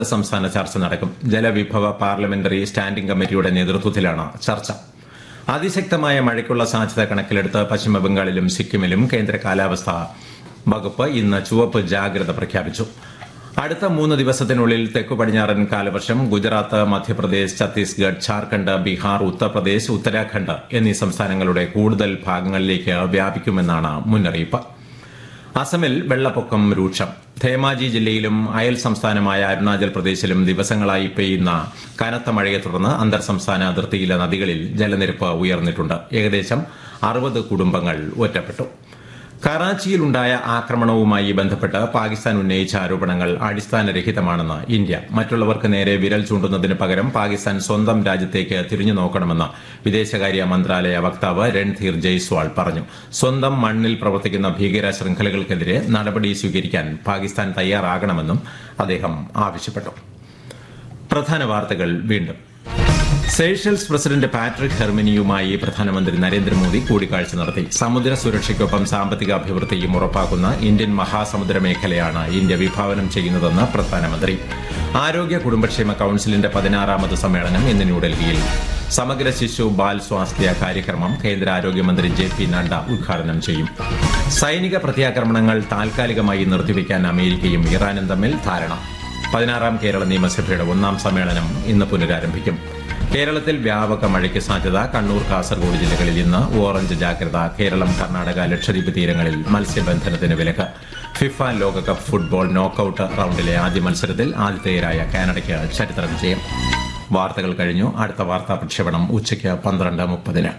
സംസ്ഥാന ചർച്ച നടക്കും ജലവിഭവ പാർലമെന്ററി സ്റ്റാൻഡിംഗ് കമ്മിറ്റിയുടെ നേതൃത്വത്തിലാണ് ചർച്ച അതിശക്തമായ മഴയ്ക്കുള്ള സാധ്യത കണക്കിലെടുത്ത് പശ്ചിമബംഗാളിലും സിക്കിമിലും കേന്ദ്ര കാലാവസ്ഥാ വകുപ്പ് ഇന്ന് ചുവപ്പ് ജാഗ്രത പ്രഖ്യാപിച്ചു അടുത്ത മൂന്ന് ദിവസത്തിനുള്ളിൽ തെക്കു പടിഞ്ഞാറൻ കാലവർഷം ഗുജറാത്ത് മധ്യപ്രദേശ് ഛത്തീസ്ഗഡ് ഝാർഖണ്ഡ് ബീഹാർ ഉത്തർപ്രദേശ് ഉത്തരാഖണ്ഡ് എന്നീ സംസ്ഥാനങ്ങളുടെ കൂടുതൽ ഭാഗങ്ങളിലേക്ക് വ്യാപിക്കുമെന്നാണ് മുന്നറിയിപ്പ് അസമിൽ വെള്ളപ്പൊക്കം രൂക്ഷം ധേമാജി ജില്ലയിലും അയൽ സംസ്ഥാനമായ അരുണാചൽ പ്രദേശിലും ദിവസങ്ങളായി പെയ്യുന്ന കനത്ത മഴയെ തുടർന്ന് അന്തർ സംസ്ഥാന അതിർത്തിയിലെ നദികളിൽ ജലനിരപ്പ് ഉയർന്നിട്ടുണ്ട് ഏകദേശം അറുപത് കുടുംബങ്ങൾ ഒറ്റപ്പെട്ടു കറാച്ചിയിലുണ്ടായ ആക്രമണവുമായി ബന്ധപ്പെട്ട് പാകിസ്ഥാൻ ഉന്നയിച്ച ആരോപണങ്ങൾ അടിസ്ഥാനരഹിതമാണെന്ന് ഇന്ത്യ മറ്റുള്ളവർക്ക് നേരെ വിരൽ ചൂണ്ടുന്നതിന് പകരം പാകിസ്ഥാൻ സ്വന്തം രാജ്യത്തേക്ക് തിരിഞ്ഞു നോക്കണമെന്ന് വിദേശകാര്യ മന്ത്രാലയ വക്താവ് രൺധീർ ജയ്സ്വാൾ പറഞ്ഞു സ്വന്തം മണ്ണിൽ പ്രവർത്തിക്കുന്ന ഭീകര ശൃംഖലകൾക്കെതിരെ നടപടി സ്വീകരിക്കാൻ പാകിസ്ഥാൻ തയ്യാറാകണമെന്നും അദ്ദേഹം ആവശ്യപ്പെട്ടു പ്രധാന വാർത്തകൾ വീണ്ടും സേഷൽസ് പ്രസിഡന്റ് പാട്രിക് ഹെർമിനിയുമായി പ്രധാനമന്ത്രി നരേന്ദ്രമോദി കൂടിക്കാഴ്ച നടത്തി സമുദ്ര സുരക്ഷയ്ക്കൊപ്പം സാമ്പത്തിക അഭിവൃദ്ധിയും ഉറപ്പാക്കുന്ന ഇന്ത്യൻ മഹാസമുദ്ര മേഖലയാണ് ഇന്ത്യ വിഭാവനം ചെയ്യുന്നതെന്ന് പ്രധാനമന്ത്രി ആരോഗ്യ കുടുംബക്ഷേമ കൌൺസിലിന്റെ പതിനാറാമത് സമ്മേളനം ഇന്ന് ന്യൂഡൽഹിയിൽ സമഗ്ര ശിശു ബാൽ സ്വാസ്ഥ്യ കാര്യക്രമം കേന്ദ്ര ആരോഗ്യമന്ത്രി ജെ പി നഡ്ഡ ഉദ്ഘാടനം ചെയ്യും സൈനിക പ്രത്യാക്രമണങ്ങൾ താൽക്കാലികമായി നിർത്തിവെക്കാൻ അമേരിക്കയും ഇറാനും തമ്മിൽ ധാരണ പതിനാറാം കേരള നിയമസഭയുടെ ഒന്നാം സമ്മേളനം ഇന്ന് പുനരാരംഭിക്കും കേരളത്തിൽ വ്യാപക മഴയ്ക്ക് സാധ്യത കണ്ണൂർ കാസർഗോഡ് ജില്ലകളിൽ ഇന്ന് ഓറഞ്ച് ജാഗ്രത കേരളം കർണാടക ലക്ഷദ്വീപ് തീരങ്ങളിൽ മത്സ്യബന്ധനത്തിന് വിലക്ക് ഫിഫ ലോകകപ്പ് ഫുട്ബോൾ നോക്കൌട്ട് റൌണ്ടിലെ ആദ്യ മത്സരത്തിൽ ആതിഥേയരായ കാനഡയ്ക്ക് ചരിത്ര വിജയം വാർത്തകൾ കഴിഞ്ഞു അടുത്ത വാർത്താ പ്രക്ഷേപണം ഉച്ചയ്ക്ക് പന്ത്രണ്ട് മുപ്പതിന്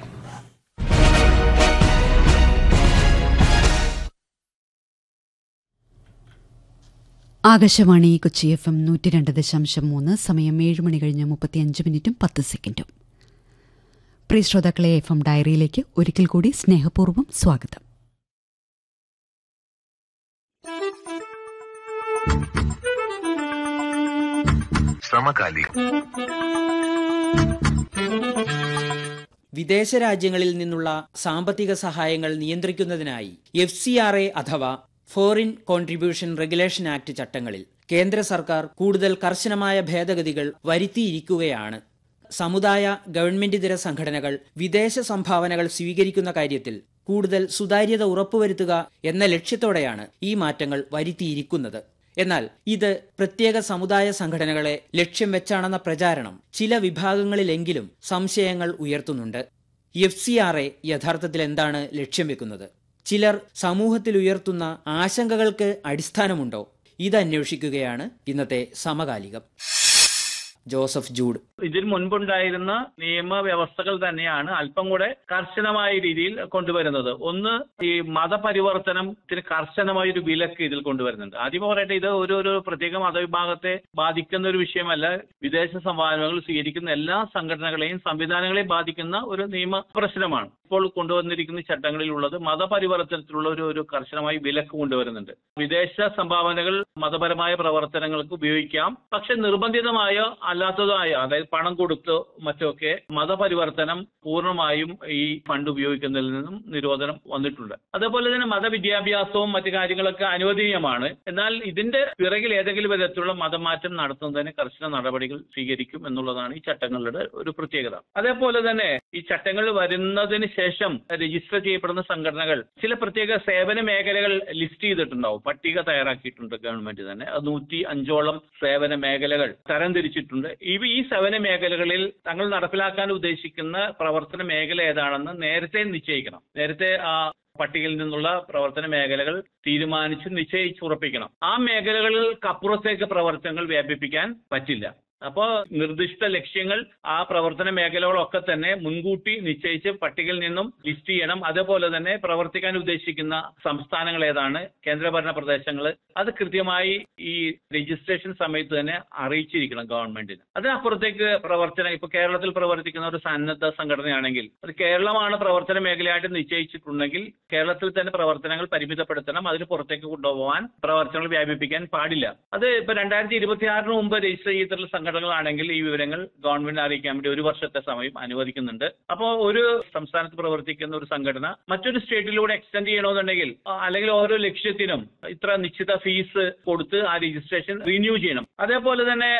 ആകാശവാണി കൊച്ചി എഫ് എം നൂറ്റി രണ്ട് ദശാംശം മൂന്ന് സമയം ഏഴ് മണി കഴിഞ്ഞ് മുപ്പത്തിയഞ്ച് മിനിറ്റും പത്ത് സെക്കൻഡും പ്രിയ ശ്രോതാക്കളെ എഫ് എം ഡയറിയിലേക്ക് ഒരിക്കൽ കൂടി സ്നേഹപൂർവ്വം സ്വാഗതം സമകാലി വിദേശ രാജ്യങ്ങളിൽ നിന്നുള്ള സാമ്പത്തിക സഹായങ്ങൾ നിയന്ത്രിക്കുന്നതിനായി എഫ് സി ആർ എ അഥവാ ഫോറിൻ കോൺട്രിബ്യൂഷൻ റെഗുലേഷൻ ആക്ട് ചട്ടങ്ങളിൽ കേന്ദ്ര സർക്കാർ കൂടുതൽ കർശനമായ ഭേദഗതികൾ വരുത്തിയിരിക്കുകയാണ് സമുദായ ഗവൺമെന്റിതര സംഘടനകൾ വിദേശ സംഭാവനകൾ സ്വീകരിക്കുന്ന കാര്യത്തിൽ കൂടുതൽ സുതാര്യത ഉറപ്പുവരുത്തുക എന്ന ലക്ഷ്യത്തോടെയാണ് ഈ മാറ്റങ്ങൾ വരുത്തിയിരിക്കുന്നത് എന്നാൽ ഇത് പ്രത്യേക സമുദായ സംഘടനകളെ ലക്ഷ്യം വെച്ചാണെന്ന പ്രചാരണം ചില വിഭാഗങ്ങളിലെങ്കിലും സംശയങ്ങൾ ഉയർത്തുന്നുണ്ട് എഫ് സി ആർ എ യഥാർത്ഥത്തിൽ എന്താണ് ലക്ഷ്യം വെക്കുന്നത് ചിലർ സമൂഹത്തിൽ ഉയർത്തുന്ന ആശങ്കകൾക്ക് അടിസ്ഥാനമുണ്ടോ ഇത് അന്വേഷിക്കുകയാണ് ഇന്നത്തെ സമകാലികം ജോസഫ് ജൂഡ് ഇതിന് മുൻപുണ്ടായിരുന്ന നിയമവ്യവസ്ഥകൾ തന്നെയാണ് അല്പം കൂടെ കർശനമായ രീതിയിൽ കൊണ്ടുവരുന്നത് ഒന്ന് ഈ മതപരിവർത്തനത്തിന് കർശനമായ ഒരു വിലക്ക് ഇതിൽ കൊണ്ടുവരുന്നുണ്ട് ആദ്യം പറയട്ടെ ഇത് ഒരു ഒരു പ്രത്യേക മതവിഭാഗത്തെ ബാധിക്കുന്ന ഒരു വിഷയമല്ല വിദേശ സംഭാവനകൾ സ്വീകരിക്കുന്ന എല്ലാ സംഘടനകളെയും സംവിധാനങ്ങളെയും ബാധിക്കുന്ന ഒരു നിയമ പ്രശ്നമാണ് ഇപ്പോൾ കൊണ്ടുവന്നിരിക്കുന്ന ചട്ടങ്ങളിലുള്ളത് മതപരിവർത്തനത്തിലുള്ള ഒരു ഒരു കർശനമായി വിലക്ക് കൊണ്ടുവരുന്നുണ്ട് വിദേശ സംഭാവനകൾ മതപരമായ പ്രവർത്തനങ്ങൾക്ക് ഉപയോഗിക്കാം പക്ഷെ നിർബന്ധിതമായോ അല്ലാത്തതായ അതായത് പണം കൊടുത്തോ മറ്റൊക്കെ മതപരിവർത്തനം പൂർണ്ണമായും ഈ ഫണ്ട് ഉപയോഗിക്കുന്നതിൽ നിന്നും നിരോധനം വന്നിട്ടുണ്ട് അതേപോലെ തന്നെ മതവിദ്യാഭ്യാസവും മറ്റു കാര്യങ്ങളൊക്കെ അനുവദനീയമാണ് എന്നാൽ ഇതിന്റെ പിറകിൽ ഏതെങ്കിലും വിധത്തിലുള്ള മതമാറ്റം നടത്തുന്നതിന് കർശന നടപടികൾ സ്വീകരിക്കും എന്നുള്ളതാണ് ഈ ചട്ടങ്ങളുടെ ഒരു പ്രത്യേകത അതേപോലെ തന്നെ ഈ ചട്ടങ്ങൾ വരുന്നതിന് ശേഷം രജിസ്റ്റർ ചെയ്യപ്പെടുന്ന സംഘടനകൾ ചില പ്രത്യേക സേവന മേഖലകൾ ലിസ്റ്റ് ചെയ്തിട്ടുണ്ടാവും പട്ടിക തയ്യാറാക്കിയിട്ടുണ്ട് ഗവൺമെന്റ് തന്നെ അത് നൂറ്റി അഞ്ചോളം സേവന മേഖലകൾ തരംതിരിച്ചിട്ടുണ്ട് ഇവ ഈ സേവന മേഖലകളിൽ തങ്ങൾ നടപ്പിലാക്കാൻ ഉദ്ദേശിക്കുന്ന പ്രവർത്തന മേഖല ഏതാണെന്ന് നേരത്തെ നിശ്ചയിക്കണം നേരത്തെ ആ പട്ടികയിൽ നിന്നുള്ള പ്രവർത്തന മേഖലകൾ തീരുമാനിച്ച് നിശ്ചയിച്ചുറപ്പിക്കണം ആ മേഖലകൾക്കപ്പുറത്തേക്ക് പ്രവർത്തനങ്ങൾ വ്യാപിപ്പിക്കാൻ പറ്റില്ല അപ്പോൾ നിർദ്ദിഷ്ട ലക്ഷ്യങ്ങൾ ആ പ്രവർത്തന മേഖലകളൊക്കെ തന്നെ മുൻകൂട്ടി നിശ്ചയിച്ച് പട്ടികയിൽ നിന്നും ലിസ്റ്റ് ചെയ്യണം അതേപോലെ തന്നെ പ്രവർത്തിക്കാൻ ഉദ്ദേശിക്കുന്ന സംസ്ഥാനങ്ങൾ ഏതാണ് കേന്ദ്രഭരണ പ്രദേശങ്ങൾ അത് കൃത്യമായി ഈ രജിസ്ട്രേഷൻ സമയത്ത് തന്നെ അറിയിച്ചിരിക്കണം ഗവൺമെന്റിന് അതിനപ്പുറത്തേക്ക് പ്രവർത്തനം ഇപ്പൊ കേരളത്തിൽ പ്രവർത്തിക്കുന്ന ഒരു സന്നദ്ധ സംഘടനയാണെങ്കിൽ അത് കേരളമാണ് പ്രവർത്തന മേഖലയായിട്ട് നിശ്ചയിച്ചിട്ടുണ്ടെങ്കിൽ കേരളത്തിൽ തന്നെ പ്രവർത്തനങ്ങൾ പരിമിതപ്പെടുത്തണം അതിന് പുറത്തേക്ക് കൊണ്ടുപോകാൻ പ്രവർത്തനങ്ങൾ വ്യാപിപ്പിക്കാൻ പാടില്ല അത് ഇപ്പൊ രണ്ടായിരത്തി ഇരുപത്തി ആറിന് മുമ്പ് രജിസ്റ്റർ ചെയ്തിട്ടുള്ള സംഘടന സംഘടനകളാണെങ്കിൽ ഈ വിവരങ്ങൾ ഗവൺമെന്റിനെ അറിയിക്കാൻ വേണ്ടി ഒരു വർഷത്തെ സമയം അനുവദിക്കുന്നുണ്ട് അപ്പോൾ ഒരു സംസ്ഥാനത്ത് പ്രവർത്തിക്കുന്ന ഒരു സംഘടന മറ്റൊരു സ്റ്റേറ്റിലൂടെ എക്സ്റ്റെൻഡ് ചെയ്യണമെന്നുണ്ടെങ്കിൽ ആ, അല്ലെങ്കിൽ ഓരോ ലക്ഷ്യത്തിനും ഇത്ര നിശ്ചിത ഫീസ് കൊടുത്ത് ആ രജിസ്ട്രേഷൻ റിന്യൂ ചെയ്യണം അതേപോലെ തന്നെ